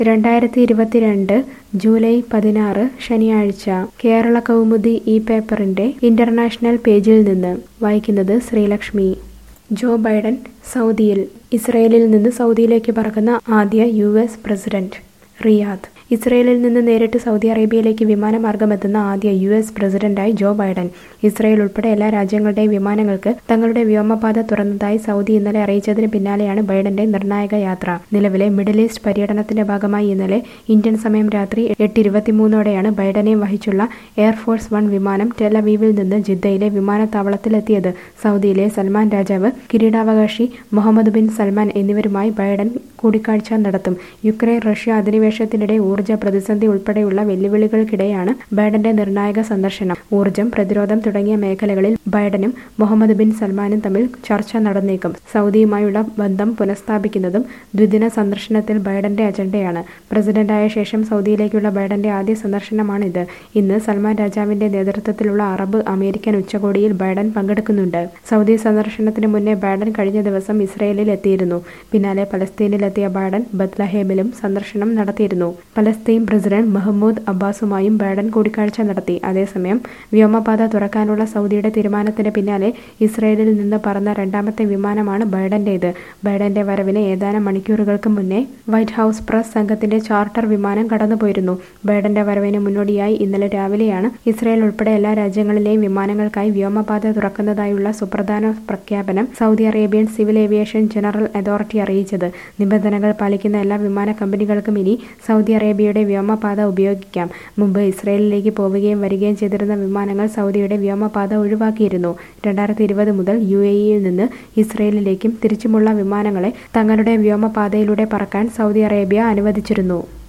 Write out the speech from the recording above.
രണ്ടായിരത്തി ഇരുപത്തിരണ്ട് ജൂലൈ പതിനാറ് ശനിയാഴ്ച കേരള കൗമുദി ഈ പേപ്പറിന്റെ ഇന്റർനാഷണൽ പേജിൽ നിന്ന് വായിക്കുന്നത് ശ്രീലക്ഷ്മി ജോ ബൈഡൻ സൗദിയിൽ ഇസ്രയേലിൽ നിന്ന് സൗദിയിലേക്ക് പറക്കുന്ന ആദ്യ യു എസ് പ്രസിഡന്റ് റിയാദ് ഇസ്രയേലിൽ നിന്ന് നേരിട്ട് സൗദി അറേബ്യയിലേക്ക് വിമാനമാർഗമെത്തുന്ന ആദ്യ യു എസ് പ്രസിഡന്റായി ജോ ബൈഡൻ ഇസ്രയേൽ ഉൾപ്പെടെ എല്ലാ രാജ്യങ്ങളുടെയും വിമാനങ്ങൾക്ക് തങ്ങളുടെ വ്യോമപാത തുറന്നതായി സൗദി ഇന്നലെ അറിയിച്ചതിന് പിന്നാലെയാണ് ബൈഡന്റെ നിർണായക യാത്ര നിലവിലെ മിഡിൽ ഈസ്റ്റ് പര്യടനത്തിന്റെ ഭാഗമായി ഇന്നലെ ഇന്ത്യൻ സമയം രാത്രി എട്ട് ഇരുപത്തിമൂന്നോടെയാണ് ബൈഡനെ വഹിച്ചുള്ള എയർഫോഴ്സ് വൺ വിമാനം ടെലവീവിൽ നിന്ന് ജിദ്ദയിലെ വിമാനത്താവളത്തിലെത്തിയത് സൗദിയിലെ സൽമാൻ രാജാവ് കിരീടാവകാശി മുഹമ്മദ് ബിൻ സൽമാൻ എന്നിവരുമായി ബൈഡൻ കൂടിക്കാഴ്ച നടത്തും യുക്രൈൻ റഷ്യ അധിനിവേശത്തിനിടെ ഊർജ്ജ പ്രതിസന്ധി ഉൾപ്പെടെയുള്ള വെല്ലുവിളികൾക്കിടെയാണ് ബൈഡന്റെ നിർണായക സന്ദർശനം ഊർജ്ജം പ്രതിരോധം തുടങ്ങിയ മേഖലകളിൽ ബൈഡനും മുഹമ്മദ് ബിൻ സൽമാനും തമ്മിൽ ചർച്ച നടന്നേക്കും സൗദിയുമായുള്ള ബന്ധം പുനഃസ്ഥാപിക്കുന്നതും ദ്വിദിന സന്ദർശനത്തിൽ ബൈഡന്റെ അജണ്ടയാണ് പ്രസിഡന്റായ ശേഷം സൗദിയിലേക്കുള്ള ബൈഡന്റെ ആദ്യ സന്ദർശനമാണിത് ഇന്ന് സൽമാൻ രാജാവിന്റെ നേതൃത്വത്തിലുള്ള അറബ് അമേരിക്കൻ ഉച്ചകോടിയിൽ ബൈഡൻ പങ്കെടുക്കുന്നുണ്ട് സൗദി സന്ദർശനത്തിന് മുന്നേ ബൈഡൻ കഴിഞ്ഞ ദിവസം ഇസ്രയേലിൽ എത്തിയിരുന്നു പിന്നാലെ പലസ്തീനിലെത്തിയ ബൈഡൻ ബത്ലഹേമിലും സന്ദർശനം നടത്തിയിരുന്നു പലസ്തീൻ പ്രസിഡന്റ് മെഹമ്മൂദ് അബ്ബാസുമായും ബൈഡൻ കൂടിക്കാഴ്ച നടത്തി അതേസമയം വ്യോമപാത തുറക്കാനുള്ള സൗദിയുടെ തീരുമാനത്തിന് പിന്നാലെ ഇസ്രയേലിൽ നിന്ന് പറന്ന രണ്ടാമത്തെ വിമാനമാണ് ബൈഡന്റേത് ബൈഡന്റെ വരവിന് ഏതാനും മണിക്കൂറുകൾക്ക് മുന്നേ വൈറ്റ് ഹൌസ് പ്രസ് സംഘത്തിന്റെ ചാർട്ടർ വിമാനം കടന്നുപോയിരുന്നു ബൈഡന്റെ വരവിന് മുന്നോടിയായി ഇന്നലെ രാവിലെയാണ് ഇസ്രയേൽ ഉൾപ്പെടെ എല്ലാ രാജ്യങ്ങളിലെയും വിമാനങ്ങൾക്കായി വ്യോമപാത തുറക്കുന്നതായുള്ള സുപ്രധാന പ്രഖ്യാപനം Saudi Arabian civil aviation general authority അറിയിച്ചത് നിബന്ധനകൾ പാലിക്കുന്ന എല്ലാ വിമാന കമ്പനികൾക്കും ഇനി സൗദി അറേബ്യയുടെ വ്യോമപാത ഉപയോഗിക്കാം മുമ്പ് ഇസ്രയേലിലേക്ക് പോവുകയും വരികയും ചെയ്തിരുന്ന വിമാനങ്ങൾ സൗദിയുടെ വ്യോമപാത ഒഴിവാക്കിയിരുന്നു രണ്ടായിരത്തി ഇരുപത് മുതൽ യു എ ഇയിൽ നിന്ന് ഇസ്രയേലിലേക്കും തിരിച്ചുമുള്ള വിമാനങ്ങളെ തങ്ങളുടെ വ്യോമപാതയിലൂടെ പറക്കാൻ സൗദി അറേബ്യ അനുവദിച്ചിരുന്നു